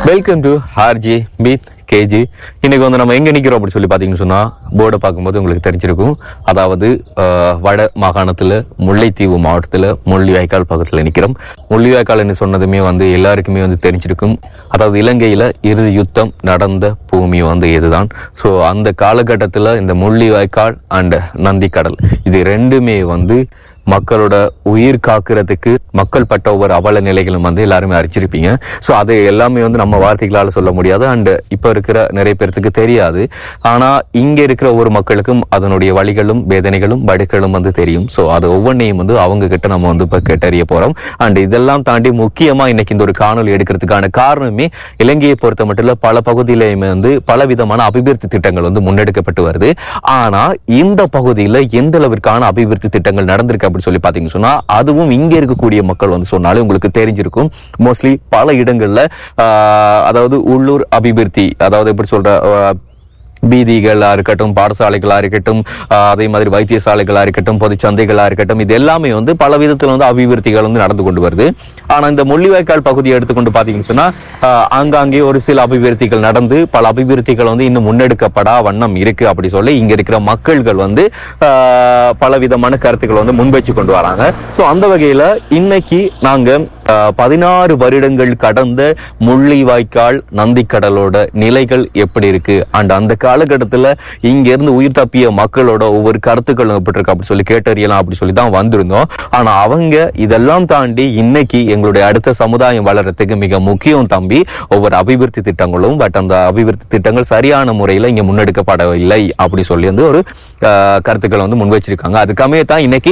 welcome to ஹார்ஜி மீட் கேஜி இன்னைக்கு வந்து நம்ம எங்க நிக்கிறோம் அப்படி சொல்லி பாத்தீங்கன்னு சொன்னா போர்டை பார்க்கும்போது உங்களுக்கு தெரிஞ்சிருக்கும் அதாவது அஹ், வட மாகாணத்துல முல்லைத்தீவு மாவட்டத்துல முள்ளிவாய்க்கால் பக்கத்துல நிக்கிறோம் முள்ளிவாய்க்கால் சொன்னதுமே வந்து எல்லாருக்குமே வந்து தெரிஞ்சிருக்கும் அதாவது இலங்கையில இறுதி யுத்தம் நடந்த பூமி வந்து இதுதான் சோ அந்த காலகட்டத்துல இந்த முள்ளிவாய்க்கால் அண்ட் நந்திக்கடல் இது ரெண்டுமே வந்து மக்களோட உயிர் காக்கிறதுக்கு மக்கள் பட்ட ஒவ்வொரு அவல நிலைகளும் வந்து எல்லாருமே அறிச்சிருப்பீங்க சோ அது எல்லாமே வந்து நம்ம வார்த்தைகளால சொல்ல முடியாது அண்ட் இப்ப இருக்கிற நிறைய பேர்த்துக்கு தெரியாது ஆனா இங்க இருக்கிற ஒவ்வொரு மக்களுக்கும் அதனுடைய வழிகளும் வேதனைகளும் வடுகளும் வந்து தெரியும் சோ அது ஒவ்வொன்றையும் வந்து அவங்க கிட்ட நம்ம வந்து இப்ப கேட்டறிய போறோம் அண்ட் இதெல்லாம் தாண்டி முக்கியமா இன்னைக்கு இந்த ஒரு காணொலி எடுக்கிறதுக்கான காரணமே இலங்கையை பொறுத்த மட்டும் இல்ல பல பகுதியிலுமே வந்து பல விதமான அபிவிருத்தி திட்டங்கள் வந்து முன்னெடுக்கப்பட்டு வருது ஆனா இந்த பகுதியில எந்த அளவிற்கான அபிவிருத்தி திட்டங்கள் நடந்திருக்கு அப்படின்னு சொல்லி பாத்தீங்கன்னு சொன்னா அதுவும் இங்க இருக்கக்கூடிய மக்கள் வந்து சொன்னாலே உங்களுக்கு தெரிஞ்சிருக்கும் மோஸ்ட்லி பல இடங்கள்ல ஆஹ், அதாவது உள்ளூர் அபிவிருத்தி அதாவது எப்படி சொல்ற ஆஹ், வீதிகளா இருக்கட்டும் பாடசாலைகளா இருக்கட்டும் ஆஹ், அதே மாதிரி வைத்தியசாலைகளா இருக்கட்டும் பொது சந்தைகளா இருக்கட்டும் இது எல்லாமே வந்து பல விதத்துல வந்து அபிவிருத்திகள் வந்து நடந்து கொண்டு வருது ஆனா இந்த முள்ளிவாய்க்கால் பகுதியை எடுத்துக்கொண்டு பாத்தீங்கன்னு சொன்னா ஆஹ், ஆங்காங்கே ஒரு சில அபிவிருத்திகள் நடந்து பல அபிவிருத்திகள் வந்து இன்னும் முன்னெடுக்கப்படா வண்ணம் இருக்கு அப்படி சொல்லி இங்க இருக்கிற மக்கள்கள் வந்து ஆஹ், பல விதமான கருத்துக்களை வந்து முன்வச்சு கொண்டு வராங்க சோ அந்த வகையில இன்னைக்கு நாங்க ஆஹ், பதினாறு வருடங்கள் கடந்த முள்ளிவாய்க்கால் நந்திக்கடலோட நிலைகள் எப்படி இருக்கு அண்ட் அந்த காலகட்டத்துல இங்க இருந்து உயிர் தப்பிய மக்களோட ஒவ்வொரு கருத்துக்களும் எப்படி இருக்கு அப்படி சொல்லி கேட்டறியலாம் அப்படி சொல்லி தான் வந்திருந்தோம் ஆனா அவங்க இதெல்லாம் தாண்டி இன்னைக்கு எங்களுடைய அடுத்த சமுதாயம் வளர்றதுக்கு மிக முக்கியம் தம்பி ஒவ்வொரு அபிவிருத்தி திட்டங்களும் பட் அந்த அபிவிருத்தி திட்டங்கள் சரியான முறையில இங்க முன்னெடுக்கப்படவில்லை அப்படி சொல்லி வந்து ஒரு ஆஹ், கருத்துக்களை வந்து முன் வச்சிருக்காங்க அதுக்காமே தான் இன்னைக்கு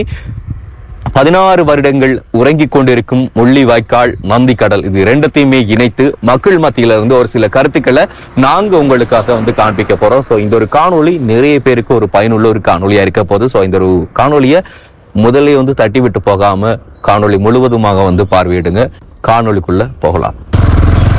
பதினாறு வருடங்கள் உறங்கிக் கொண்டிருக்கும் முள்ளிவாய்க்கால் நந்திக்கடல் இது ரெண்டத்தையுமே இணைத்து மக்கள் மத்தியில இருந்து ஒரு சில கருத்துக்களை நாங்க உங்களுக்காக வந்து காண்பிக்க போறோம் சோ இந்த ஒரு காணொளி நிறைய பேருக்கு ஒரு பயனுள்ள ஒரு காணொளியா இருக்க போகுது சோ இந்த ஒரு காணொளியை முதல்ல வந்து தட்டி விட்டு போகாம காணொளி முழுவதுமாக வந்து பார்வையிடுங்க காணொளிக்குள்ள போகலாம்